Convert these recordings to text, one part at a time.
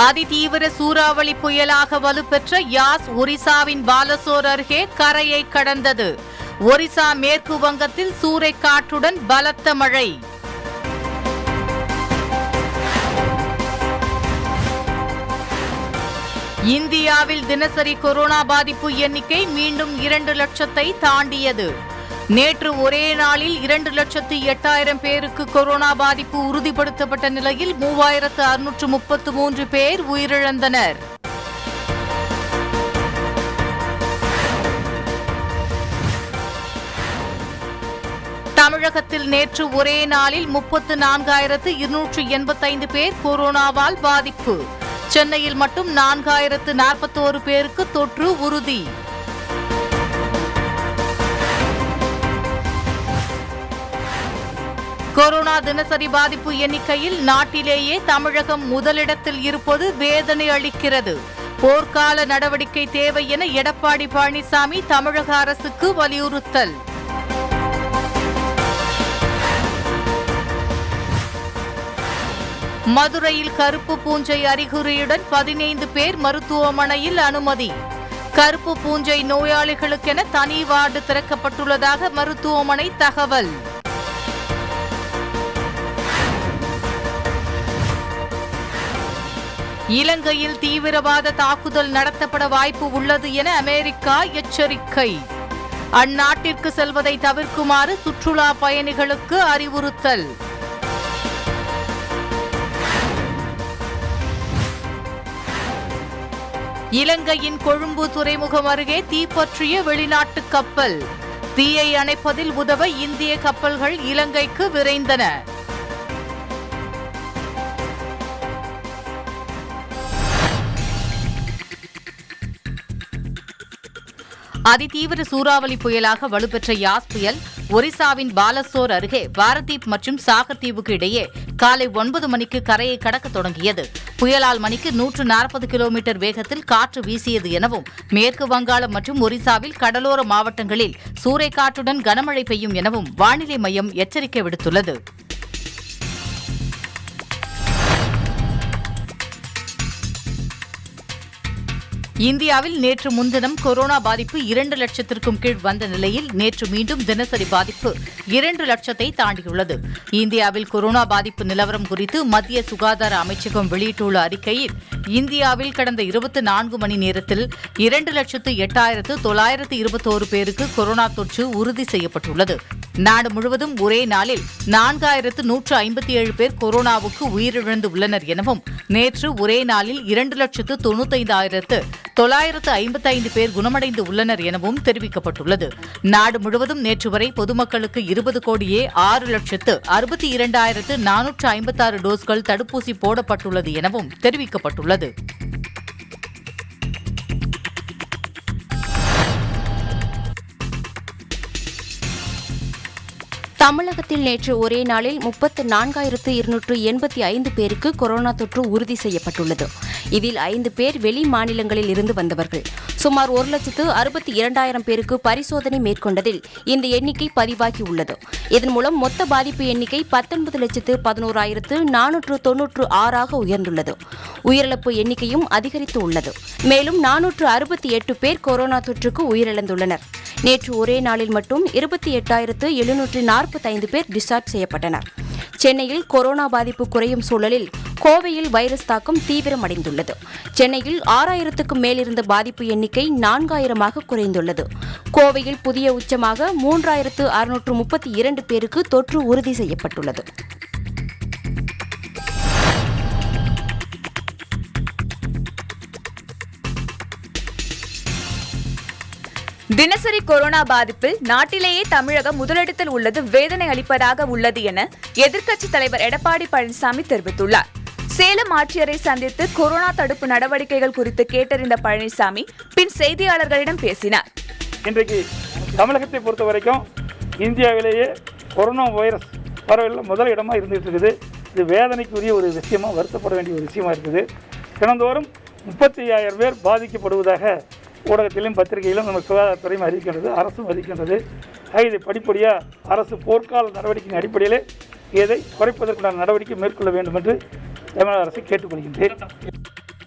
அதிதீவிர சூறாவளி புயலாக வலுப்பெற்ற யாஸ் ஒரிசாவின் பாலசோர் அருகே கரையை கடந்தது ஒரிசா மேற்கு வங்கத்தில் சூறைக்காற்றுடன் பலத்த மழை இந்தியாவில் தினசரி கொரோனா பாதிப்பு எண்ணிக்கை மீண்டும் இரண்டு லட்சத்தை தாண்டியது நேற்று ஒரே நாளில் இரண்டு லட்சத்து எட்டாயிரம் பேருக்கு கொரோனா பாதிப்பு உறுதிப்படுத்தப்பட்ட நிலையில் மூவாயிரத்து அறுநூற்று முப்பத்து மூன்று பேர் உயிரிழந்தனர் தமிழகத்தில் நேற்று ஒரே நாளில் முப்பத்து நான்காயிரத்து இருநூற்று எண்பத்தைந்து பேர் கொரோனாவால் பாதிப்பு சென்னையில் மட்டும் நான்காயிரத்து நாற்பத்தோரு பேருக்கு தொற்று உறுதி கொரோனா தினசரி பாதிப்பு எண்ணிக்கையில் நாட்டிலேயே தமிழகம் முதலிடத்தில் இருப்பது வேதனை அளிக்கிறது போர்க்கால நடவடிக்கை தேவை என எடப்பாடி பழனிசாமி தமிழக அரசுக்கு வலியுறுத்தல் மதுரையில் கருப்பு பூஞ்சை அறிகுறியுடன் பதினைந்து பேர் மருத்துவமனையில் அனுமதி கருப்பு பூஞ்சை நோயாளிகளுக்கென தனி வார்டு திறக்கப்பட்டுள்ளதாக மருத்துவமனை தகவல் இலங்கையில் தீவிரவாத தாக்குதல் நடத்தப்பட வாய்ப்பு உள்ளது என அமெரிக்கா எச்சரிக்கை அந்நாட்டிற்கு செல்வதை தவிர்க்குமாறு சுற்றுலா பயணிகளுக்கு அறிவுறுத்தல் இலங்கையின் கொழும்பு துறைமுகம் அருகே தீப்பற்றிய வெளிநாட்டு கப்பல் தீயை அணைப்பதில் உதவ இந்திய கப்பல்கள் இலங்கைக்கு விரைந்தன அதிதீவிர சூறாவளி புயலாக வலுப்பெற்ற யாஸ் புயல் ஒரிசாவின் பாலசோர் அருகே பாரதீப் மற்றும் சாகர் தீவுக்கு இடையே காலை ஒன்பது மணிக்கு கரையை கடக்க தொடங்கியது புயலால் மணிக்கு நூற்று நாற்பது கிலோமீட்டர் வேகத்தில் காற்று வீசியது எனவும் மேற்கு வங்காளம் மற்றும் ஒரிசாவில் கடலோர மாவட்டங்களில் சூறைக்காற்றுடன் கனமழை பெய்யும் எனவும் வானிலை மையம் எச்சரிக்கை விடுத்துள்ளது இந்தியாவில் நேற்று முன்தினம் கொரோனா பாதிப்பு இரண்டு லட்சத்திற்கும் கீழ் வந்த நிலையில் நேற்று மீண்டும் தினசரி பாதிப்பு இரண்டு லட்சத்தை தாண்டியுள்ளது இந்தியாவில் கொரோனா பாதிப்பு நிலவரம் குறித்து மத்திய சுகாதார அமைச்சகம் வெளியிட்டுள்ள அறிக்கையில் இந்தியாவில் கடந்த இருபத்தி நான்கு மணி நேரத்தில் இரண்டு லட்சத்து எட்டாயிரத்து தொள்ளாயிரத்து இருபத்தோரு பேருக்கு கொரோனா தொற்று உறுதி செய்யப்பட்டுள்ளது நாடு முழுவதும் ஒரே நாளில் நான்காயிரத்து நூற்று ஐம்பத்தி ஏழு பேர் கொரோனாவுக்கு உயிரிழந்து உள்ளனர் எனவும் நேற்று ஒரே நாளில் இரண்டு லட்சத்து தொண்ணூத்தைந்தாயிரத்து தொள்ளாயிரத்து ஐம்பத்தைந்து பேர் குணமடைந்து உள்ளனர் எனவும் தெரிவிக்கப்பட்டுள்ளது நாடு முழுவதும் நேற்று வரை பொதுமக்களுக்கு இருபது கோடியே ஆறு லட்சத்து அறுபத்தி இரண்டாயிரத்து நானூற்று ஐம்பத்தாறு டோஸ்கள் தடுப்பூசி போடப்பட்டுள்ளது எனவும் தெரிவிக்கப்பட்டுள்ளது தமிழகத்தில் நேற்று ஒரே நாளில் முப்பத்து நான்காயிரத்து இருநூற்று எண்பத்தி ஐந்து பேருக்கு கொரோனா தொற்று உறுதி செய்யப்பட்டுள்ளது இதில் ஐந்து பேர் வெளி மாநிலங்களில் இருந்து வந்தவர்கள் சுமார் ஒரு லட்சத்து அறுபத்தி இரண்டாயிரம் பேருக்கு பரிசோதனை மேற்கொண்டதில் இந்த எண்ணிக்கை பதிவாகியுள்ளது இதன் மூலம் மொத்த பாதிப்பு எண்ணிக்கை பத்தொன்பது லட்சத்து பதினோராயிரத்து நானூற்று தொன்னூற்று ஆறாக உயர்ந்துள்ளது உயிரிழப்பு எண்ணிக்கையும் அதிகரித்து உள்ளது மேலும் நானூற்று அறுபத்தி எட்டு பேர் கொரோனா தொற்றுக்கு உயிரிழந்துள்ளனர் நேற்று ஒரே நாளில் மட்டும் இருபத்தி எட்டாயிரத்து எழுநூற்று நாற்பத்தைந்து பேர் டிஸ்சார்ஜ் செய்யப்பட்டனர் சென்னையில் கொரோனா பாதிப்பு குறையும் சூழலில் கோவையில் வைரஸ் தாக்கம் தீவிரமடைந்துள்ளது சென்னையில் ஆறாயிரத்துக்கும் மேலிருந்த பாதிப்பு எண்ணிக்கை நான்காயிரமாக குறைந்துள்ளது கோவையில் புதிய உச்சமாக மூன்றாயிரத்து அறுநூற்று முப்பத்தி இரண்டு பேருக்கு தொற்று உறுதி செய்யப்பட்டுள்ளது தினசரி கொரோனா பாதிப்பில் நாட்டிலேயே தமிழகம் முதலிடத்தில் உள்ளது வேதனை அளிப்பதாக உள்ளது என எதிர்க்கட்சித் தலைவர் எடப்பாடி பழனிசாமி தெரிவித்துள்ளார் சேலம் ஆட்சியரை சந்தித்து கொரோனா தடுப்பு நடவடிக்கைகள் குறித்து கேட்டறிந்த பழனிசாமி பின் செய்தியாளர்களிடம் பேசினார் இன்றைக்கு தமிழகத்தை பொறுத்த வரைக்கும் இந்தியாவிலேயே கொரோனா வைரஸ் பரவலில் முதல் இடமா இருந்துகிட்டு இருக்குது இது வேதனைக்குரிய ஒரு விஷயமா வருத்தப்பட வேண்டிய ஒரு விஷயமா இருக்குது தினந்தோறும் முப்பத்தி ஐயாயிரம் பேர் பாதிக்கப்படுவதாக ஊடகத்திலும் பத்திரிகையிலும் நம்ம சுகாதாரத்துறையும் அறிவிக்கின்றது அரசும் அறிவிக்கின்றது ஆக இதை படிப்படியாக அரசு போர்க்கால நடவடிக்கையின் அடிப்படையிலே இதை குறைப்பதற்கான நடவடிக்கை மேற்கொள்ள வேண்டும் என்று தமிழக அரசை கேட்டுக்கொள்கின்றேன்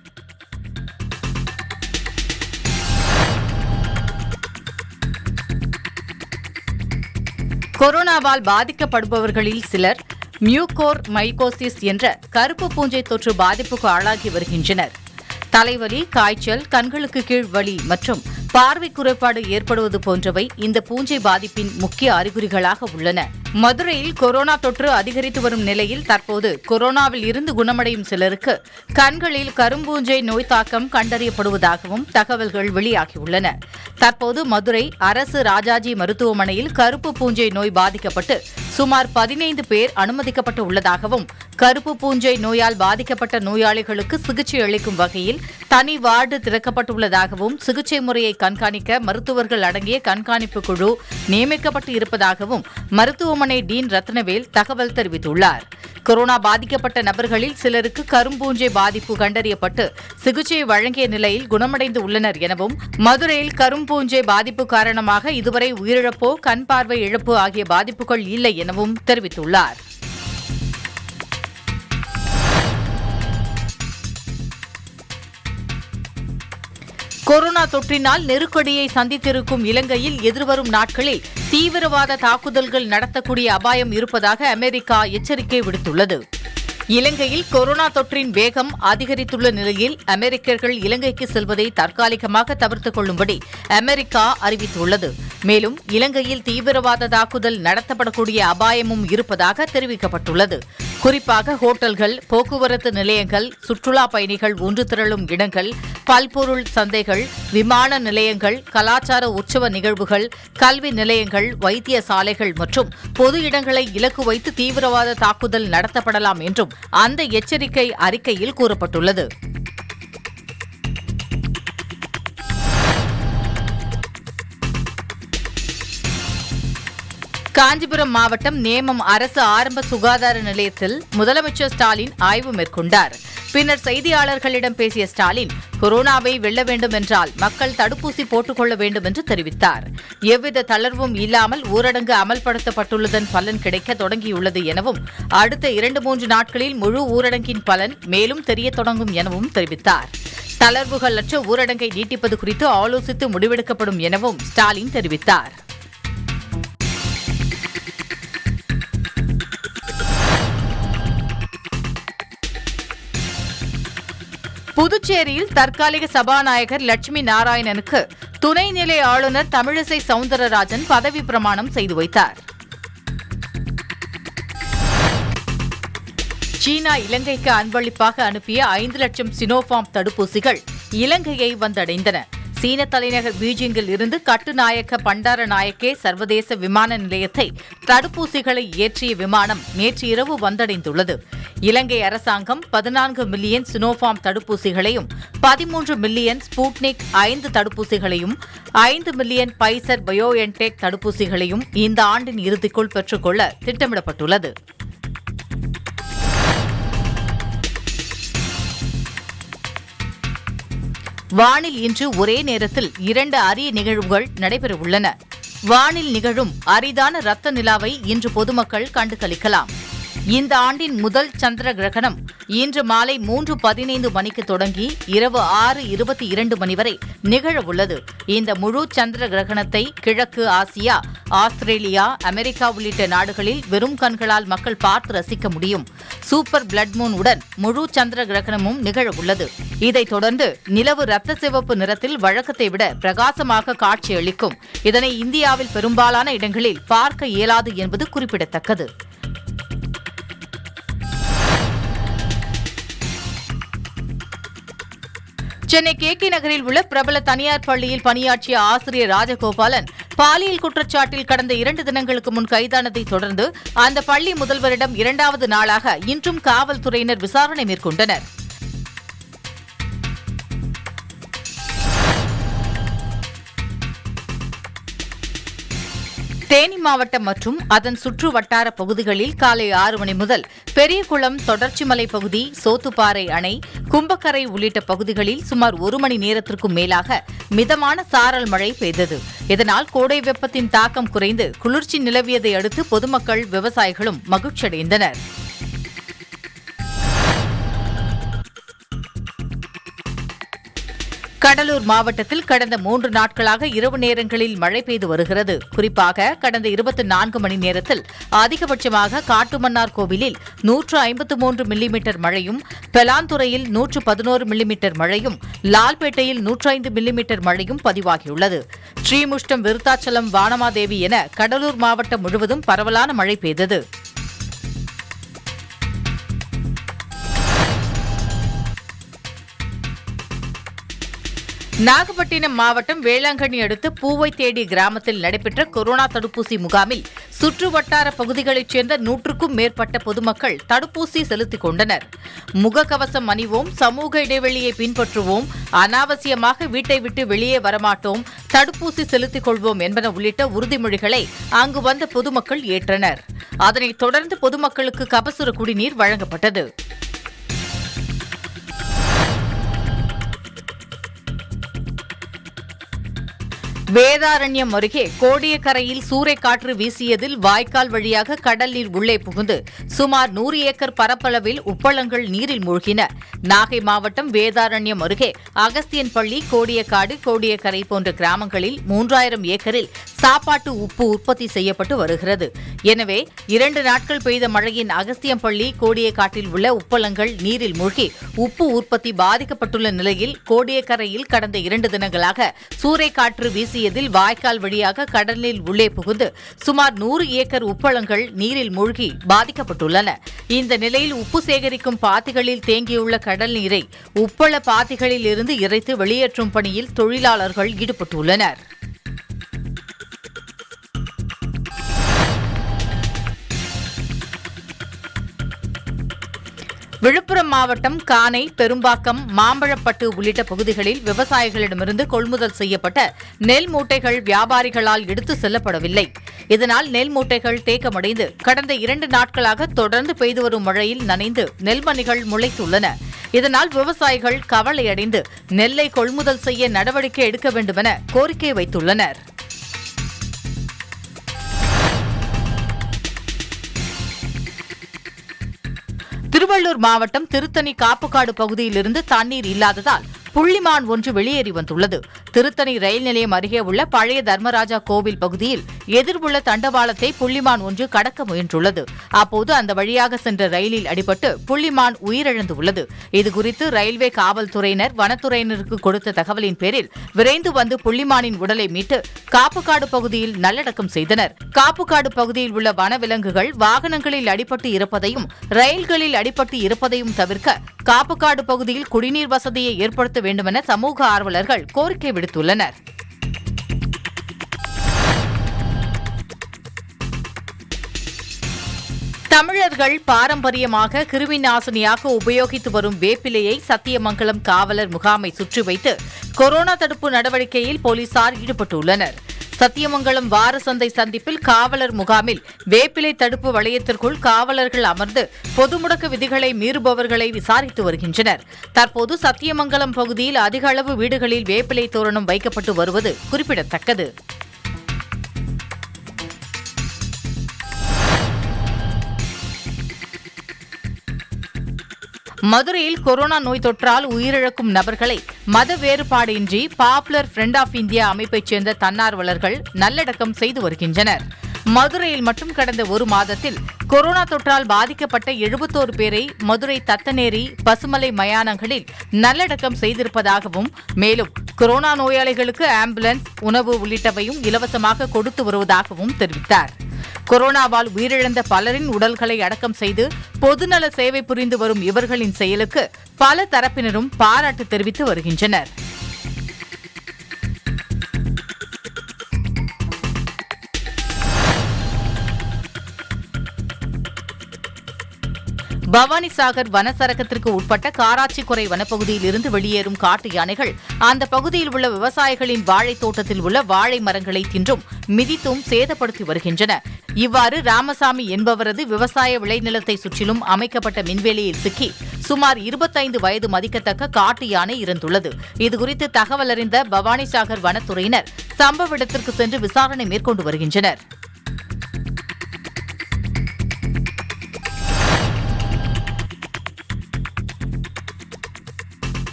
கொரோனாவால் பாதிக்கப்படுபவர்களில் சிலர் மியூகோர் மைகோசிஸ் என்ற கருப்பு பூஞ்சை தொற்று பாதிப்புக்கு ஆளாகி வருகின்றனர் தலைவலி காய்ச்சல் கண்களுக்கு கீழ் வலி மற்றும் பார்வை குறைபாடு ஏற்படுவது போன்றவை இந்த பூஞ்சை பாதிப்பின் முக்கிய அறிகுறிகளாக உள்ளன மதுரையில் கொரோனா தொற்று அதிகரித்து வரும் நிலையில் தற்போது கொரோனாவில் இருந்து குணமடையும் சிலருக்கு கண்களில் கரும்பூஞ்சை நோய் தாக்கம் கண்டறியப்படுவதாகவும் தகவல்கள் வெளியாகியுள்ளன தற்போது மதுரை அரசு ராஜாஜி மருத்துவமனையில் கருப்பு பூஞ்சை நோய் பாதிக்கப்பட்டு சுமார் பதினைந்து பேர் அனுமதிக்கப்பட்டு உள்ளதாகவும் கருப்பு பூஞ்சை நோயால் பாதிக்கப்பட்ட நோயாளிகளுக்கு சிகிச்சை அளிக்கும் வகையில் தனி வார்டு திறக்கப்பட்டுள்ளதாகவும் சிகிச்சை முறையை கண்காணிக்க மருத்துவர்கள் அடங்கிய கண்காணிப்பு குழு நியமிக்கப்பட்டு இருப்பதாகவும் மருத்துவமனை டீன் ரத்னவேல் தகவல் தெரிவித்துள்ளார் கொரோனா பாதிக்கப்பட்ட நபர்களில் சிலருக்கு கரும்பூஞ்சை பாதிப்பு கண்டறியப்பட்டு சிகிச்சை வழங்கிய நிலையில் குணமடைந்து உள்ளனர் எனவும் மதுரையில் கரும்பூஞ்சை பாதிப்பு காரணமாக இதுவரை உயிரிழப்போ கண் பார்வை இழப்பு ஆகிய பாதிப்புகள் இல்லை எனவும் தெரிவித்துள்ளார் கொரோனா தொற்றினால் நெருக்கடியை சந்தித்திருக்கும் இலங்கையில் எதிர்வரும் நாட்களில் தீவிரவாத தாக்குதல்கள் நடத்தக்கூடிய அபாயம் இருப்பதாக அமெரிக்கா எச்சரிக்கை விடுத்துள்ளது இலங்கையில் கொரோனா தொற்றின் வேகம் அதிகரித்துள்ள நிலையில் அமெரிக்கர்கள் இலங்கைக்கு செல்வதை தற்காலிகமாக தவிர்த்துக் கொள்ளும்படி அமெரிக்கா அறிவித்துள்ளது மேலும் இலங்கையில் தீவிரவாத தாக்குதல் நடத்தப்படக்கூடிய அபாயமும் இருப்பதாக தெரிவிக்கப்பட்டுள்ளது குறிப்பாக ஹோட்டல்கள் போக்குவரத்து நிலையங்கள் சுற்றுலா பயணிகள் ஒன்று திரளும் இடங்கள் பல்பொருள் சந்தைகள் விமான நிலையங்கள் கலாச்சார உற்சவ நிகழ்வுகள் கல்வி நிலையங்கள் வைத்தியசாலைகள் மற்றும் பொது இடங்களை இலக்கு வைத்து தீவிரவாத தாக்குதல் நடத்தப்படலாம் என்றும் அந்த எச்சரிக்கை அறிக்கையில் கூறப்பட்டுள்ளது காஞ்சிபுரம் மாவட்டம் நேமம் அரசு ஆரம்ப சுகாதார நிலையத்தில் முதலமைச்சர் ஸ்டாலின் ஆய்வு மேற்கொண்டார் பின்னர் செய்தியாளர்களிடம் பேசிய ஸ்டாலின் கொரோனாவை வெல்ல வேண்டும் என்றால் மக்கள் தடுப்பூசி போட்டுக்கொள்ள வேண்டும் என்று தெரிவித்தார் எவ்வித தளர்வும் இல்லாமல் ஊரடங்கு அமல்படுத்தப்பட்டுள்ளதன் பலன் கிடைக்க தொடங்கியுள்ளது எனவும் அடுத்த இரண்டு மூன்று நாட்களில் முழு ஊரடங்கின் பலன் மேலும் தெரியத் தொடங்கும் எனவும் தெரிவித்தார் தளர்வுகளற்ற ஊரடங்கை நீட்டிப்பது குறித்து ஆலோசித்து முடிவெடுக்கப்படும் எனவும் ஸ்டாலின் தெரிவித்தார் புதுச்சேரியில் தற்காலிக சபாநாயகர் லட்சுமி நாராயணனுக்கு துணைநிலை ஆளுநர் தமிழிசை சவுந்தரராஜன் பதவி பிரமாணம் செய்து வைத்தார் சீனா இலங்கைக்கு அன்பளிப்பாக அனுப்பிய ஐந்து லட்சம் சினோஃபார்ம் தடுப்பூசிகள் இலங்கையை வந்தடைந்தன சீன தலைநகர் பீஜிங்கில் இருந்து கட்டுநாயக்க பண்டாரநாயக்கே சர்வதேச விமான நிலையத்தை தடுப்பூசிகளை ஏற்றிய விமானம் நேற்று இரவு வந்தடைந்துள்ளது இலங்கை அரசாங்கம் பதினான்கு மில்லியன் சினோஃபார்ம் தடுப்பூசிகளையும் பதிமூன்று மில்லியன் ஸ்பூட்னிக் ஐந்து தடுப்பூசிகளையும் ஐந்து மில்லியன் பைசர் பயோஎன்டெக் தடுப்பூசிகளையும் இந்த ஆண்டின் இறுதிக்குள் பெற்றுக்கொள்ள திட்டமிடப்பட்டுள்ளது வானில் இன்று ஒரே நேரத்தில் இரண்டு அரிய நிகழ்வுகள் நடைபெறவுள்ளன வானில் நிகழும் அரிதான ரத்த நிலாவை இன்று பொதுமக்கள் கண்டு களிக்கலாம் இந்த ஆண்டின் முதல் சந்திர கிரகணம் இன்று மாலை மூன்று பதினைந்து மணிக்கு தொடங்கி இரவு ஆறு இருபத்தி இரண்டு மணி வரை நிகழவுள்ளது இந்த முழு சந்திர கிரகணத்தை கிழக்கு ஆசியா ஆஸ்திரேலியா அமெரிக்கா உள்ளிட்ட நாடுகளில் வெறும் கண்களால் மக்கள் பார்த்து ரசிக்க முடியும் சூப்பர் பிளட் மூன் உடன் முழு சந்திர கிரகணமும் நிகழவுள்ளது இதைத் தொடர்ந்து நிலவு ரத்த சிவப்பு நிறத்தில் வழக்கத்தை விட பிரகாசமாக காட்சியளிக்கும் இதனை இந்தியாவில் பெரும்பாலான இடங்களில் பார்க்க இயலாது என்பது குறிப்பிடத்தக்கது சென்னை கே கே நகரில் உள்ள பிரபல தனியார் பள்ளியில் பணியாற்றிய ஆசிரியர் ராஜகோபாலன் பாலியல் குற்றச்சாட்டில் கடந்த இரண்டு தினங்களுக்கு முன் கைதானதை தொடர்ந்து அந்த பள்ளி முதல்வரிடம் இரண்டாவது நாளாக இன்றும் காவல்துறையினர் விசாரணை மேற்கொண்டனர் தேனி மாவட்டம் மற்றும் அதன் சுற்று வட்டார பகுதிகளில் காலை ஆறு மணி முதல் பெரியகுளம் தொடர்ச்சிமலை பகுதி சோத்துப்பாறை அணை கும்பக்கரை உள்ளிட்ட பகுதிகளில் சுமார் ஒரு மணி நேரத்திற்கும் மேலாக மிதமான சாரல் மழை பெய்தது இதனால் கோடை வெப்பத்தின் தாக்கம் குறைந்து குளிர்ச்சி நிலவியதை அடுத்து பொதுமக்கள் விவசாயிகளும் மகிழ்ச்சியடைந்தனர் கடலூர் மாவட்டத்தில் கடந்த மூன்று நாட்களாக இரவு நேரங்களில் மழை பெய்து வருகிறது குறிப்பாக கடந்த இருபத்தி நான்கு மணி நேரத்தில் அதிகபட்சமாக காட்டுமன்னார் கோவிலில் நூற்று ஐம்பத்து மூன்று மில்லிமீட்டர் மழையும் பெலாந்துறையில் நூற்று பதினோரு மில்லிமீட்டர் மழையும் லால்பேட்டையில் நூற்று ஐந்து மில்லிமீட்டர் மழையும் பதிவாகியுள்ளது ஸ்ரீமுஷ்டம் விருத்தாச்சலம் வானமாதேவி என கடலூர் மாவட்டம் முழுவதும் பரவலான மழை பெய்தது நாகப்பட்டினம் மாவட்டம் வேளாங்கண்ணி அடுத்த பூவை தேடி கிராமத்தில் நடைபெற்ற கொரோனா தடுப்பூசி முகாமில் சுற்று வட்டார பகுதிகளைச் சேர்ந்த நூற்றுக்கும் மேற்பட்ட பொதுமக்கள் தடுப்பூசி செலுத்திக் கொண்டனர் முகக்கவசம் அணிவோம் சமூக இடைவெளியை பின்பற்றுவோம் அனாவசியமாக வீட்டை விட்டு வெளியே வரமாட்டோம் தடுப்பூசி செலுத்திக் கொள்வோம் என்பன உள்ளிட்ட உறுதிமொழிகளை அங்கு வந்த பொதுமக்கள் ஏற்றனர் அதனைத் தொடர்ந்து பொதுமக்களுக்கு கபசுர குடிநீர் வழங்கப்பட்டது வேதாரண்யம் அருகே கோடியக்கரையில் சூறைக்காற்று வீசியதில் வாய்க்கால் வழியாக கடல் நீர் உள்ளே புகுந்து சுமார் நூறு ஏக்கர் பரப்பளவில் உப்பளங்கள் நீரில் மூழ்கின நாகை மாவட்டம் வேதாரண்யம் அருகே அகஸ்தியன்பள்ளி கோடியக்காடு கோடியக்கரை போன்ற கிராமங்களில் மூன்றாயிரம் ஏக்கரில் சாப்பாட்டு உப்பு உற்பத்தி செய்யப்பட்டு வருகிறது எனவே இரண்டு நாட்கள் பெய்த மழையின் அகஸ்தியம்பள்ளி கோடியக்காட்டில் உள்ள உப்பளங்கள் நீரில் மூழ்கி உப்பு உற்பத்தி பாதிக்கப்பட்டுள்ள நிலையில் கோடியக்கரையில் கடந்த இரண்டு தினங்களாக சூறைக்காற்று வீசியதில் வாய்க்கால் வழியாக கடலில் உள்ளே புகுந்து சுமார் நூறு ஏக்கர் உப்பளங்கள் நீரில் மூழ்கி பாதிக்கப்பட்டுள்ளன இந்த நிலையில் உப்பு சேகரிக்கும் பாத்திகளில் தேங்கியுள்ள கடல் நீரை உப்பள பாத்திகளில் இருந்து இறைத்து வெளியேற்றும் பணியில் தொழிலாளர்கள் ஈடுபட்டுள்ளனர் விழுப்புரம் மாவட்டம் கானை பெரும்பாக்கம் மாம்பழப்பட்டு உள்ளிட்ட பகுதிகளில் விவசாயிகளிடமிருந்து கொள்முதல் செய்யப்பட்ட நெல் மூட்டைகள் வியாபாரிகளால் எடுத்து செல்லப்படவில்லை இதனால் நெல் மூட்டைகள் தேக்கமடைந்து கடந்த இரண்டு நாட்களாக தொடர்ந்து பெய்து வரும் மழையில் நனைந்து நெல்மணிகள் முளைத்துள்ளன இதனால் விவசாயிகள் கவலையடைந்து நெல்லை கொள்முதல் செய்ய நடவடிக்கை எடுக்க வேண்டுமென கோரிக்கை வைத்துள்ளனர் திருவள்ளூர் மாவட்டம் திருத்தணி காப்புக்காடு பகுதியிலிருந்து தண்ணீர் இல்லாததால் புள்ளிமான் ஒன்று வெளியேறி வந்துள்ளது திருத்தணி ரயில் நிலையம் அருகே உள்ள பழைய தர்மராஜா கோவில் பகுதியில் எதிர்வுள்ள தண்டவாளத்தை புள்ளிமான் ஒன்று கடக்க முயன்றுள்ளது அப்போது அந்த வழியாக சென்ற ரயிலில் அடிபட்டு புள்ளிமான் உயிரிழந்துள்ளது இதுகுறித்து ரயில்வே காவல்துறையினர் வனத்துறையினருக்கு கொடுத்த தகவலின் பேரில் விரைந்து வந்து புள்ளிமானின் உடலை மீட்டு காப்புக்காடு பகுதியில் நல்லடக்கம் செய்தனர் காப்புக்காடு பகுதியில் உள்ள வனவிலங்குகள் வாகனங்களில் அடிபட்டு இருப்பதையும் ரயில்களில் அடிபட்டு இருப்பதையும் தவிர்க்க காப்புக்காடு பகுதியில் குடிநீர் வசதியை ஏற்படுத்த வேண்டுமென சமூக ஆர்வலர்கள் கோரிக்கை விடுத்துள்ளனர் தமிழர்கள் பாரம்பரியமாக கிருமி நாசினியாக உபயோகித்து வரும் வேப்பிலையை சத்தியமங்கலம் காவலர் முகாமை சுற்றி வைத்து கொரோனா தடுப்பு நடவடிக்கையில் போலீசார் ஈடுபட்டுள்ளனர் சத்தியமங்கலம் வார சந்தை சந்திப்பில் காவலர் முகாமில் வேப்பிலை தடுப்பு வளையத்திற்குள் காவலர்கள் அமர்ந்து பொது முடக்க விதிகளை மீறுபவர்களை விசாரித்து வருகின்றனர் தற்போது சத்தியமங்கலம் பகுதியில் அதிக அளவு வீடுகளில் வேப்பிலை தோரணம் வைக்கப்பட்டு வருவது குறிப்பிடத்தக்கது மதுரையில் கொரோனா நோய் தொற்றால் உயிரிழக்கும் நபர்களை மத வேறுபாடின்றி பாப்புலர் ஃப்ரண்ட் ஆஃப் இந்தியா அமைப்பைச் சேர்ந்த தன்னார்வலர்கள் நல்லடக்கம் செய்து வருகின்றனர் மதுரையில் மட்டும் கடந்த ஒரு மாதத்தில் கொரோனா தொற்றால் பாதிக்கப்பட்ட எழுபத்தோரு பேரை மதுரை தத்தநேரி பசுமலை மயானங்களில் நல்லடக்கம் செய்திருப்பதாகவும் மேலும் கொரோனா நோயாளிகளுக்கு ஆம்புலன்ஸ் உணவு உள்ளிட்டவையும் இலவசமாக கொடுத்து வருவதாகவும் தெரிவித்தார் கொரோனாவால் உயிரிழந்த பலரின் உடல்களை அடக்கம் செய்து பொதுநல சேவை புரிந்து வரும் இவர்களின் செயலுக்கு பல தரப்பினரும் பாராட்டு தெரிவித்து வருகின்றனர் பவானிசாகர் வனசரகத்திற்கு உட்பட்ட காராச்சிக்குறை வனப்பகுதியில் இருந்து வெளியேறும் காட்டு யானைகள் அந்த பகுதியில் உள்ள விவசாயிகளின் வாழைத் தோட்டத்தில் உள்ள வாழை மரங்களை தின்றும் மிதித்தும் சேதப்படுத்தி வருகின்றன இவ்வாறு ராமசாமி என்பவரது விவசாய விளைநிலத்தை சுற்றிலும் அமைக்கப்பட்ட மின்வேலியில் சிக்கி சுமார் இருபத்தைந்து வயது மதிக்கத்தக்க காட்டு யானை இறந்துள்ளது இதுகுறித்து தகவல் அறிந்த பவானிசாகர் வனத்துறையினர் சம்பவ இடத்திற்கு சென்று விசாரணை மேற்கொண்டு வருகின்றனர்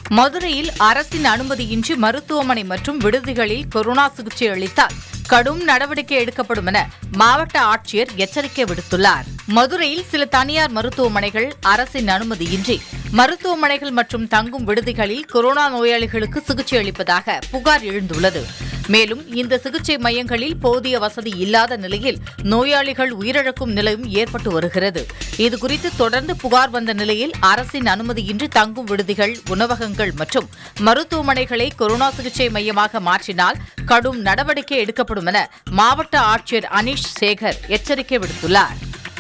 மதுரையில் அரசின் அனுமதியின்றி மருத்துவமனை மற்றும் விடுதிகளில் கொரோனா சிகிச்சை அளித்தால் கடும் நடவடிக்கை எடுக்கப்படும் என மாவட்ட ஆட்சியர் எச்சரிக்கை விடுத்துள்ளார் மதுரையில் சில தனியார் மருத்துவமனைகள் அரசின் அனுமதியின்றி மருத்துவமனைகள் மற்றும் தங்கும் விடுதிகளில் கொரோனா நோயாளிகளுக்கு சிகிச்சை அளிப்பதாக புகார் எழுந்துள்ளது மேலும் இந்த சிகிச்சை மையங்களில் போதிய வசதி இல்லாத நிலையில் நோயாளிகள் உயிரிழக்கும் நிலையும் ஏற்பட்டு வருகிறது இதுகுறித்து தொடர்ந்து புகார் வந்த நிலையில் அரசின் அனுமதியின்றி தங்கும் விடுதிகள் உணவகங்கள் மற்றும் மருத்துவமனைகளை கொரோனா சிகிச்சை மையமாக மாற்றினால் கடும் நடவடிக்கை எடுக்கப்படும் என மாவட்ட ஆட்சியர் அனீஷ் சேகர் எச்சரிக்கை விடுத்துள்ளார்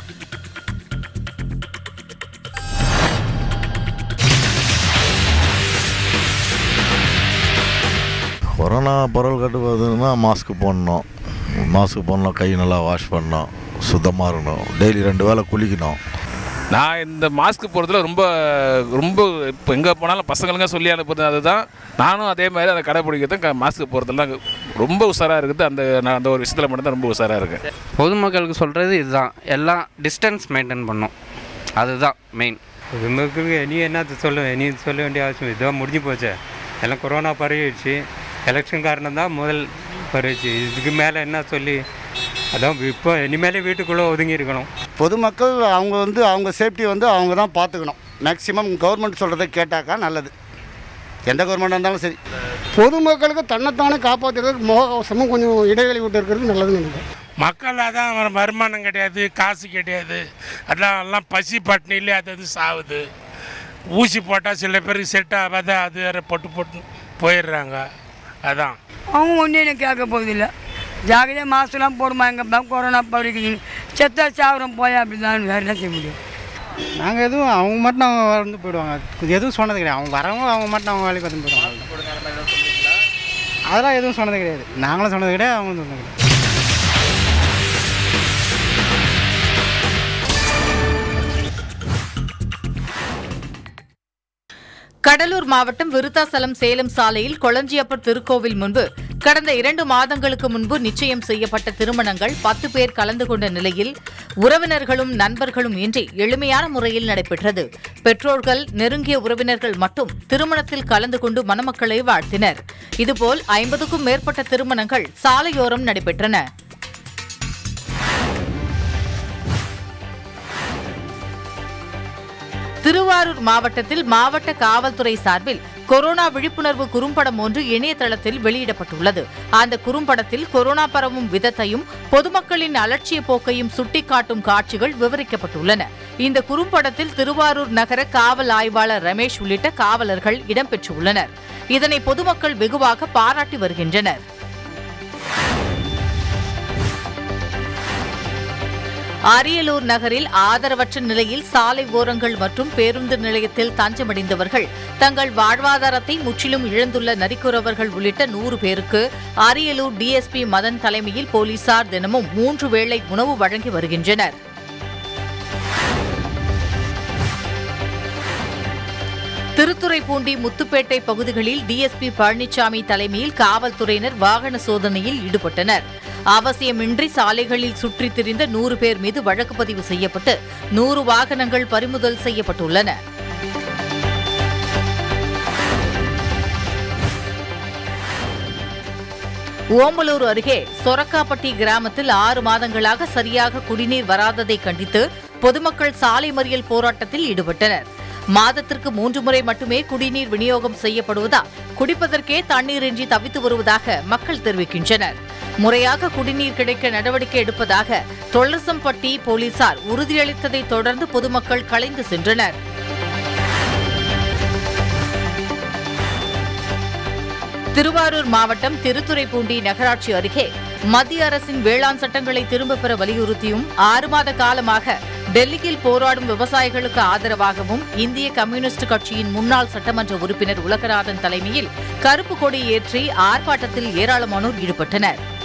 கொரோனா பரவல் கட்டுப்படுதுன்னா மாஸ்க் போடணும் மாஸ்க் போடணும் கை நல்லா வாஷ் பண்ணணும் சுத்தமாக இருக்கணும் டெய்லி ரெண்டு வேளை குளிக்கணும் நான் இந்த மாஸ்க் போடுறதுல ரொம்ப ரொம்ப இப்போ எங்கே போனாலும் பசங்களுங்க சொல்லி அனுப்புறது அதுதான் நானும் அதே மாதிரி அதை கடைப்பிடிக்கிறது மாஸ்க் போடுறதுலாம் ரொம்ப உஷாராக இருக்குது அந்த நான் அந்த ஒரு விஷயத்தில் மட்டும்தான் ரொம்ப உஷாராக இருக்கேன் பொதுமக்களுக்கு சொல்கிறது இதுதான் எல்லாம் டிஸ்டன்ஸ் மெயின்டைன் பண்ணும் அதுதான் மெயின் பொதுமக்களுக்கு இனி என்ன சொல்ல இனி சொல்ல வேண்டிய அவசியம் இதுதான் முடிஞ்சு போச்சு எல்லாம் கொரோனா பரவிடுச்சு எலெக்ஷன் காரணம் தான் முதல் பரவிச்சு இதுக்கு மேலே என்ன சொல்லி அதான் இப்போ இனிமேலே வீட்டுக்குள்ளே ஒதுங்கி இருக்கணும் பொதுமக்கள் அவங்க வந்து அவங்க சேஃப்டி வந்து அவங்க தான் பார்த்துக்கணும் மேக்ஸிமம் கவர்மெண்ட் சொல்கிறத கேட்டாக்கா நல்லது எந்த கவர்மெண்டாக இருந்தாலும் சரி பொதுமக்களுக்கு தன்னைத்தானே காப்பாற்றுறதுக்கு முகக்கவசமும் கொஞ்சம் இடைவெளி விட்டு இருக்கிறது நல்லதுன்னு நினைக்கிறேன் மக்கள் அதான் வருமானம் கிடையாது காசு கிடையாது அதான் எல்லாம் பசி பட்டினிலே அது அது சாவுது ஊசி போட்டால் சில பேருக்கு செட் ஆகாத அது வேற போட்டு போட்டு போயிடுறாங்க அதான் அவங்க ஒன்றும் எனக்கு கேட்க போகுதில்ல ஜாகிரதையாக மாஸ்க்லாம் போடுமா எங்கள் கொரோனா பறிக்குது செத்தா சாவரம் போயா அப்படி தான் வேறு என்ன செய்ய முடியும் நாங்கள் எதுவும் அவங்க மட்டும் அவங்க வந்து போயிடுவாங்க எதுவும் சொன்னது கிடையாது அவங்க வரவங்க அவங்க மட்டும் அவங்க வேலைக்கு வந்து போயிடுவாங்க அதெல்லாம் எதுவும் சொன்னது கிடையாது நாங்களும் சொன்னது கிடையாது அவங்களும் சொன்னது கிடையாது கடலூர் மாவட்டம் விருத்தாசலம் சேலம் சாலையில் கொளஞ்சியப்பர் திருக்கோவில் முன்பு கடந்த இரண்டு மாதங்களுக்கு முன்பு நிச்சயம் செய்யப்பட்ட திருமணங்கள் பத்து பேர் கலந்து கொண்ட நிலையில் உறவினர்களும் நண்பர்களும் இன்றி எளிமையான முறையில் நடைபெற்றது பெற்றோர்கள் நெருங்கிய உறவினர்கள் மட்டும் திருமணத்தில் கலந்து கொண்டு மணமக்களை வாழ்த்தினர் இதுபோல் ஐம்பதுக்கும் மேற்பட்ட திருமணங்கள் சாலையோரம் நடைபெற்றன திருவாரூர் மாவட்டத்தில் மாவட்ட காவல்துறை சார்பில் கொரோனா விழிப்புணர்வு குறும்படம் ஒன்று இணையதளத்தில் வெளியிடப்பட்டுள்ளது அந்த குறும்படத்தில் கொரோனா பரவும் விதத்தையும் பொதுமக்களின் அலட்சிய போக்கையும் சுட்டிக்காட்டும் காட்சிகள் விவரிக்கப்பட்டுள்ளன இந்த குறும்படத்தில் திருவாரூர் நகர காவல் ஆய்வாளர் ரமேஷ் உள்ளிட்ட காவலர்கள் இடம்பெற்றுள்ளனர் இதனை பொதுமக்கள் வெகுவாக பாராட்டி வருகின்றனர் அரியலூர் நகரில் ஆதரவற்ற நிலையில் சாலை ஓரங்கள் மற்றும் பேருந்து நிலையத்தில் தஞ்சமடைந்தவர்கள் தங்கள் வாழ்வாதாரத்தை முற்றிலும் இழந்துள்ள நரிக்குறவர்கள் உள்ளிட்ட நூறு பேருக்கு அரியலூர் டிஎஸ்பி மதன் தலைமையில் போலீசார் தினமும் மூன்று வேளை உணவு வழங்கி வருகின்றனர் திருத்துறைப்பூண்டி முத்துப்பேட்டை பகுதிகளில் டிஎஸ்பி பழனிசாமி தலைமையில் காவல்துறையினர் வாகன சோதனையில் ஈடுபட்டனர் அவசியமின்றி சாலைகளில் சுற்றித் திரிந்த நூறு பேர் மீது வழக்கு பதிவு செய்யப்பட்டு நூறு வாகனங்கள் பறிமுதல் செய்யப்பட்டுள்ளன ஓமலூர் அருகே சொரக்காப்பட்டி கிராமத்தில் ஆறு மாதங்களாக சரியாக குடிநீர் வராததை கண்டித்து பொதுமக்கள் சாலை மறியல் போராட்டத்தில் ஈடுபட்டனர் மாதத்திற்கு மூன்று முறை மட்டுமே குடிநீர் விநியோகம் செய்யப்படுவதால் குடிப்பதற்கே தண்ணீரின்றி தவித்து வருவதாக மக்கள் தெரிவிக்கின்றனர் முறையாக குடிநீர் கிடைக்க நடவடிக்கை எடுப்பதாக தொல்லசம்பட்டி போலீசார் உறுதியளித்ததை தொடர்ந்து பொதுமக்கள் கலைந்து சென்றனர் திருவாரூர் மாவட்டம் திருத்துறைப்பூண்டி நகராட்சி அருகே மத்திய அரசின் வேளாண் சட்டங்களை திரும்பப் பெற வலியுறுத்தியும் ஆறு மாத காலமாக டெல்லியில் போராடும் விவசாயிகளுக்கு ஆதரவாகவும் இந்திய கம்யூனிஸ்ட் கட்சியின் முன்னாள் சட்டமன்ற உறுப்பினர் உலகநாதன் தலைமையில் கருப்பு கொடி ஏற்றி ஆர்ப்பாட்டத்தில் ஏராளமானோர் ஈடுபட்டனர்